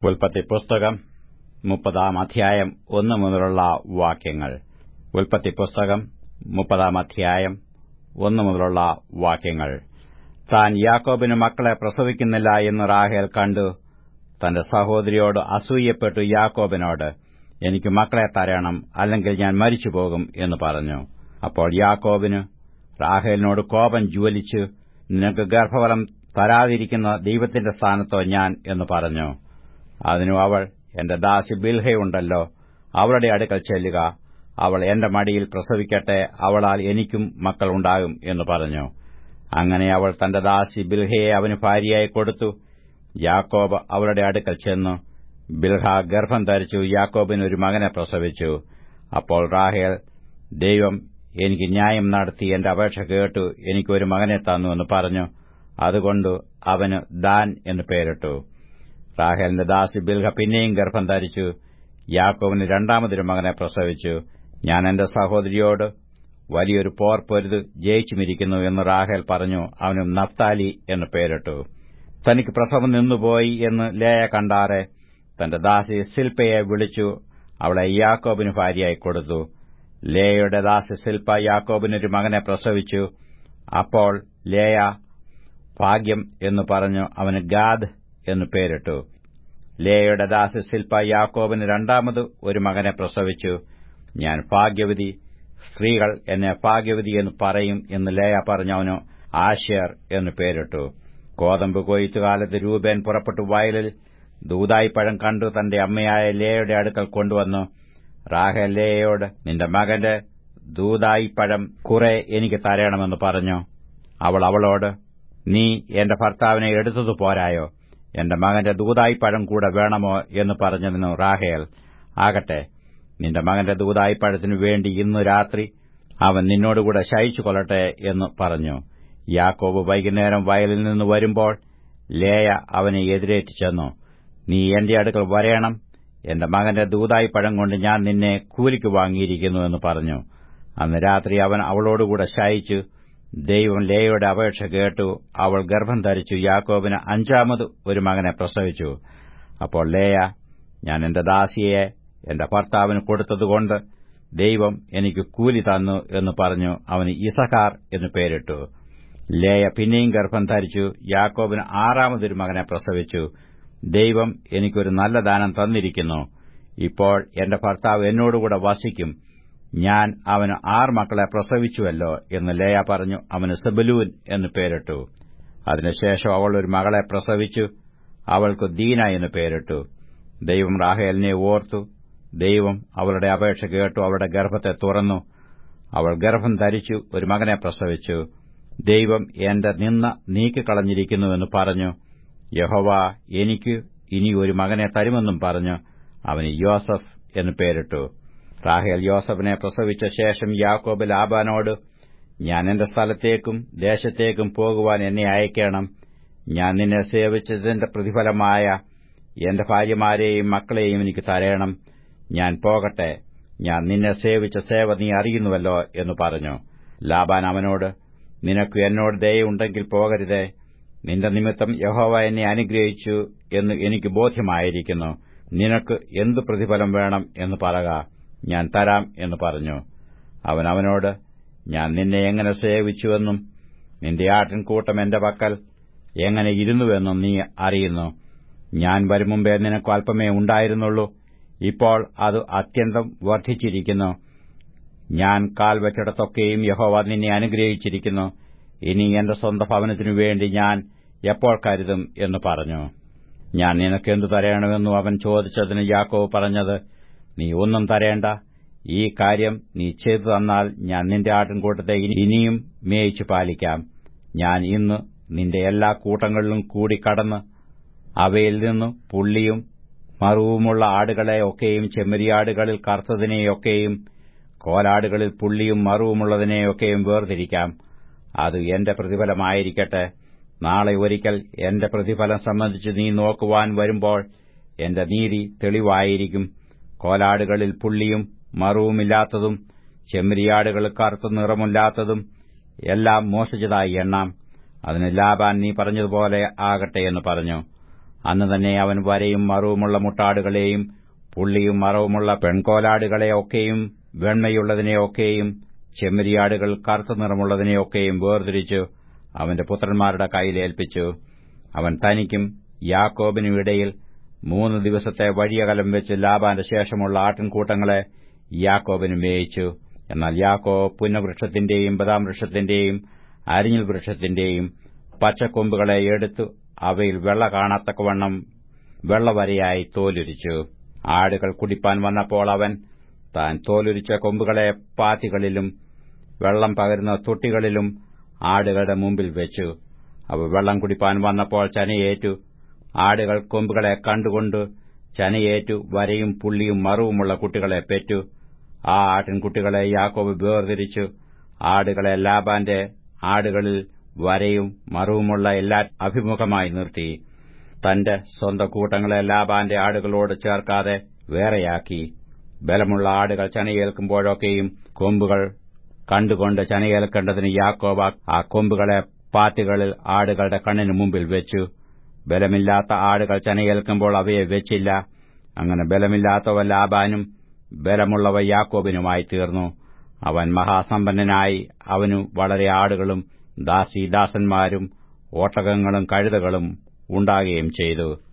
ഉൽപ്പത്തി പുസ്തകം മുപ്പതാം അധ്യായം ഒന്നു മുതലുള്ള വാക്യങ്ങൾ ഉൽപ്പത്തി പുസ്തകം മുപ്പതാം അധ്യായം ഒന്നു മുതലുള്ള വാക്യങ്ങൾ താൻ യാക്കോബിന് മക്കളെ പ്രസവിക്കുന്നില്ല എന്ന് റാഹേൽ കണ്ടു തന്റെ സഹോദരിയോട് അസൂയപ്പെട്ടു യാക്കോബിനോട് എനിക്ക് മക്കളെ തരണം അല്ലെങ്കിൽ ഞാൻ മരിച്ചുപോകും എന്ന് പറഞ്ഞു അപ്പോൾ യാക്കോബിന് റാഹേലിനോട് കോപം ജ്വലിച്ചു നിനക്ക് ഗർഭഫലം തരാതിരിക്കുന്ന ദൈവത്തിന്റെ സ്ഥാനത്തോ ഞാൻ എന്ന് പറഞ്ഞു അതിനു അവൾ എന്റെ ദാസി ബിൽഹയുണ്ടല്ലോ അവളുടെ അടുക്കൽ ചെല്ലുക അവൾ എന്റെ മടിയിൽ പ്രസവിക്കട്ടെ അവളാൽ എനിക്കും മക്കളുണ്ടാകും എന്ന് പറഞ്ഞു അങ്ങനെ അവൾ തന്റെ ദാസി ബിൽഹയെ അവന് ഭാര്യയായി കൊടുത്തു യാക്കോബ് അവളുടെ അടുക്കൽ ചെന്നു ബിൽഹ ഗർഭം ധരിച്ചു യാക്കോബിന് ഒരു മകനെ പ്രസവിച്ചു അപ്പോൾ റാഹേൽ ദൈവം എനിക്ക് ന്യായം നടത്തി എന്റെ അപേക്ഷ കേട്ടു എനിക്കൊരു മകനെ തന്നു എന്ന് പറഞ്ഞു അതുകൊണ്ട് അവന് ദാൻ എന്ന് പേരിട്ടു റാഹേലിന്റെ ദാസി ബിൽഹ പിന്നെയും ഗർഭം ധരിച്ചു യാക്കോവിന് രണ്ടാമതൊരു മകനെ പ്രസവിച്ചു ഞാൻ എന്റെ സഹോദരിയോട് വലിയൊരു പോർ പൊരുത് ജയിച്ചുമിരിക്കുന്നു എന്ന് റാഹേൽ പറഞ്ഞു അവനും നഫ്താലി എന്ന് പേരിട്ടു തനിക്ക് പ്രസവം നിന്നുപോയി എന്ന് ലേയ കണ്ടാറെ തന്റെ ദാസി ശിൽപ്പയെ വിളിച്ചു അവളെ യാക്കോബിന് ഭാര്യയായി കൊടുത്തു ലേയയുടെ ദാസി ശിൽപ്പ യാക്കോബിനൊരു മകനെ പ്രസവിച്ചു അപ്പോൾ ലേയ ഭാഗ്യം എന്ന് പറഞ്ഞു അവന് ഗാദ് എന്ന് പേരിട്ടു ലേയയുടെ ദാസി ശിൽപ്പ യാക്കോബിന് രണ്ടാമത് ഒരു മകനെ പ്രസവിച്ചു ഞാൻ ഭാഗ്യവതി സ്ത്രീകൾ എന്നെ ഭാഗ്യവതി എന്ന് പറയും എന്ന് ലേയ പറഞ്ഞവനു ആശേർ എന്ന് പേരിട്ടു കോതമ്പ് കൊയ്ത്തുകാലത്ത് രൂപേൻ പുറപ്പെട്ടു വയലിൽ ദൂതായിപ്പഴം കണ്ടു തന്റെ അമ്മയായ ലേയുടെ അടുക്കൽ കൊണ്ടുവന്നു റാഹേൽ ലേയയോട് നിന്റെ മകന്റെ ദൂതായിപ്പഴം കുറെ എനിക്ക് തരണമെന്ന് പറഞ്ഞു അവൾ അവളോട് നീ എന്റെ ഭർത്താവിനെ എടുത്തതു പോരായോ എന്റെ മകന്റെ ദൂതായിപ്പഴം കൂടെ വേണമോ എന്ന് പറഞ്ഞതിനു റാഹേൽ ആകട്ടെ നിന്റെ മകന്റെ ദൂതായിപ്പഴത്തിനു വേണ്ടി ഇന്നു രാത്രി അവൻ നിന്നോടുകൂടെ ശയിച്ചു കൊള്ളട്ടെ എന്ന് പറഞ്ഞു യാക്കോബ് വൈകുന്നേരം വയലിൽ നിന്ന് വരുമ്പോൾ ലേയ അവനെ എതിരേറ്റ് ചെന്നു നീ എന്റെ അടുക്കൽ വരേണം എന്റെ മകന്റെ ദൂതായിപ്പഴം കൊണ്ട് ഞാൻ നിന്നെ കൂലിക്ക് വാങ്ങിയിരിക്കുന്നു എന്ന് പറഞ്ഞു അന്ന് രാത്രി അവൻ അവളോടുകൂടെ ശയിച്ചു ദൈവം ലേയയുടെ അപേക്ഷ കേട്ടു അവൾ ഗർഭം ധരിച്ചു യാക്കോബിന് അഞ്ചാമത് ഒരു മകനെ പ്രസവിച്ചു അപ്പോൾ ലേയ ഞാൻ എന്റെ ദാസിയെ എന്റെ ഭർത്താവിന് കൊടുത്തതുകൊണ്ട് ദൈവം എനിക്ക് കൂലി തന്നു എന്ന് പറഞ്ഞു അവന് ഇസഹാർ എന്ന് പേരിട്ടു ലേയ പിന്നെയും ഗർഭം ധരിച്ചു യാക്കോബിന് ആറാമതൊരു മകനെ പ്രസവിച്ചു ദൈവം എനിക്കൊരു നല്ല ദാനം തന്നിരിക്കുന്നു ഇപ്പോൾ എന്റെ ഭർത്താവ് എന്നോടുകൂടെ വസിക്കും ഞാൻ അവന് ആറ് മക്കളെ പ്രസവിച്ചുവല്ലോ എന്ന് ലേയ പറഞ്ഞു അവന് സെബലൂൻ എന്ന് പേരിട്ടു അതിനുശേഷം അവൾ ഒരു മകളെ പ്രസവിച്ചു അവൾക്ക് ദീന എന്ന് പേരിട്ടു ദൈവം റാഹേലിനെ ഓർത്തു ദൈവം അവളുടെ അപേക്ഷ കേട്ടു അവളുടെ ഗർഭത്തെ തുറന്നു അവൾ ഗർഭം ധരിച്ചു ഒരു മകനെ പ്രസവിച്ചു ദൈവം എന്റെ നിന്ന നീക്കിക്കളഞ്ഞിരിക്കുന്നുവെന്ന് പറഞ്ഞു യഹോവ എനിക്ക് ഇനി ഒരു മകനെ തരുമെന്നും പറഞ്ഞു അവന് യോസഫ് എന്ന് പേരിട്ടു റാഹേൽ യോസഫിനെ പ്രസവിച്ച ശേഷം യാക്കോബ് ലാബാനോട് ഞാൻ എന്റെ സ്ഥലത്തേക്കും ദേശത്തേക്കും പോകുവാൻ എന്നെ അയക്കണം ഞാൻ നിന്നെ സേവിച്ചതിന്റെ പ്രതിഫലമായ എന്റെ ഭാര്യമാരെയും മക്കളെയും എനിക്ക് തരയണം ഞാൻ പോകട്ടെ ഞാൻ നിന്നെ സേവിച്ച സേവ നീ അറിയുന്നുവല്ലോ എന്ന് പറഞ്ഞു ലാബാൻ അവനോട് നിനക്ക് എന്നോട് ദയുണ്ടെങ്കിൽ പോകരുതേ നിന്റെ നിമിത്തം യഹോവ എന്നെ അനുഗ്രഹിച്ചു എന്ന് എനിക്ക് ബോധ്യമായിരിക്കുന്നു നിനക്ക് എന്തു പ്രതിഫലം വേണം എന്ന് പറക ഞാൻ തരാം എന്ന് പറഞ്ഞു അവൻ അവനോട് ഞാൻ നിന്നെ എങ്ങനെ സേവിച്ചുവെന്നും നിന്റെ ആട്ടിൻകൂട്ടം എന്റെ പക്കൽ എങ്ങനെ ഇരുന്നുവെന്നും നീ അറിയുന്നു ഞാൻ വരും മുമ്പേ നിനക്ക് അല്പമേ ഉണ്ടായിരുന്നുള്ളൂ ഇപ്പോൾ അത് അത്യന്തം വർദ്ധിച്ചിരിക്കുന്നു ഞാൻ കാൽ വെച്ചിടത്തൊക്കെയും യഹോവ നിന്നെ അനുഗ്രഹിച്ചിരിക്കുന്നു ഇനി എന്റെ സ്വന്തം ഭവനത്തിനു വേണ്ടി ഞാൻ എപ്പോൾ കരുതും എന്ന് പറഞ്ഞു ഞാൻ നിനക്കെന്തു തരയണമെന്നു അവൻ ചോദിച്ചതിന് യാക്കോവ് പറഞ്ഞത് നീ ഒന്നും തരേണ്ട ഈ കാര്യം നീ ചെയ്തു തന്നാൽ ഞാൻ നിന്റെ ആട്ടിൻകൂട്ടത്തെ ഇനിയും മേയിച്ചു പാലിക്കാം ഞാൻ ഇന്ന് നിന്റെ എല്ലാ കൂട്ടങ്ങളിലും കൂടി കടന്ന് അവയിൽ നിന്ന് പുള്ളിയും മറുവുമുള്ള ആടുകളെ ഒക്കെയും ചെമ്മരിയാടുകളിൽ കറുത്തതിനെയൊക്കെയും കോലാടുകളിൽ പുള്ളിയും മറുവുമുള്ളതിനെയൊക്കെയും വേർതിരിക്കാം അത് എന്റെ പ്രതിഫലമായിരിക്കട്ടെ നാളെ ഒരിക്കൽ എന്റെ പ്രതിഫലം സംബന്ധിച്ച് നീ നോക്കുവാൻ വരുമ്പോൾ എന്റെ നീതി തെളിവായിരിക്കും കോലാടുകളിൽ പുള്ളിയും മറുവുമില്ലാത്തതും ചെമ്മരിയാടുകൾ കറുത്ത നിറമില്ലാത്തതും എല്ലാം മോഷിച്ചതായി എണ്ണാം അതിന് ലാബാൻ നീ പറഞ്ഞതുപോലെ ആകട്ടെ എന്ന് പറഞ്ഞു അന്ന് തന്നെ അവൻ വരയും മറവുമുള്ള മുട്ടാടുകളെയും പുള്ളിയും മറവുമുള്ള പെൺകോലാടുകളെയൊക്കെയും വെണ്മയുള്ളതിനെയൊക്കെയും ചെമ്മരിയാടുകൾ കറുത്ത നിറമുള്ളതിനെയൊക്കെയും വേർതിരിച്ചു അവന്റെ പുത്രന്മാരുടെ കയ്യിലേൽപ്പിച്ചു അവൻ തനിക്കും യാക്കോബിനും ഇടയിൽ മൂന്ന് ദിവസത്തെ വഴിയകലം വെച്ച് ലാബാന്റെ ശേഷമുള്ള ആട്ടിൻകൂട്ടങ്ങളെ യാക്കോബിന് മേയിച്ചു എന്നാൽ യാക്കോബ് പുന്നവൃക്ഷത്തിന്റെയും ബദാം വൃക്ഷത്തിന്റെയും അരിഞ്ഞൽ വൃക്ഷത്തിന്റെയും പച്ചക്കൊമ്പുകളെ എടുത്തു അവയിൽ വെള്ള കാണത്തക്കവണ്ണം വെള്ളവരയായി തോലുരിച്ചു ആടുകൾ കുടിപ്പാൻ വന്നപ്പോൾ അവൻ താൻ തോലുരിച്ച കൊമ്പുകളെ പാത്തികളിലും വെള്ളം പകരുന്ന തൊട്ടികളിലും ആടുകളുടെ മുമ്പിൽ വെച്ചു അവ വെള്ളം കുടിപ്പാൻ വന്നപ്പോൾ ചനയേറ്റു ആടുകൾ കൊമ്പുകളെ കണ്ടുകൊണ്ട് ചനയേറ്റു വരയും പുള്ളിയും മറുവുമുള്ള കുട്ടികളെ പെറ്റു ആ ആട്ടിൻകുട്ടികളെ യാക്കോബ് വേർതിരിച്ചു ആടുകളെ ലാബാന്റെ ആടുകളിൽ വരയും മറുവുമുള്ള എല്ലാ അഭിമുഖമായി നിർത്തി തന്റെ സ്വന്തം കൂട്ടങ്ങളെ ലാബാന്റെ ആടുകളോട് ചേർക്കാതെ വേറെയാക്കി ബലമുള്ള ആടുകൾ ചനയേൽക്കുമ്പോഴൊക്കെയും കൊമ്പുകൾ കണ്ടുകൊണ്ട് ചനയേൽക്കേണ്ടതിന് യാക്കോബ ആ കൊമ്പുകളെ പാത്തികളിൽ ആടുകളുടെ കണ്ണിന് മുമ്പിൽ വെച്ചു ബലമില്ലാത്ത ആടുകൾ ചനയേൽക്കുമ്പോൾ അവയെ വെച്ചില്ല അങ്ങനെ ബലമില്ലാത്തവ ലാബാനും ബലമുള്ളവ യാക്കോബിനുമായി തീർന്നു അവൻ മഹാസമ്പന്നനായി അവനു വളരെ ആടുകളും ദാസീദാസന്മാരും ഒട്ടകങ്ങളും കഴുതകളും ഉണ്ടാകുകയും ചെയ്തു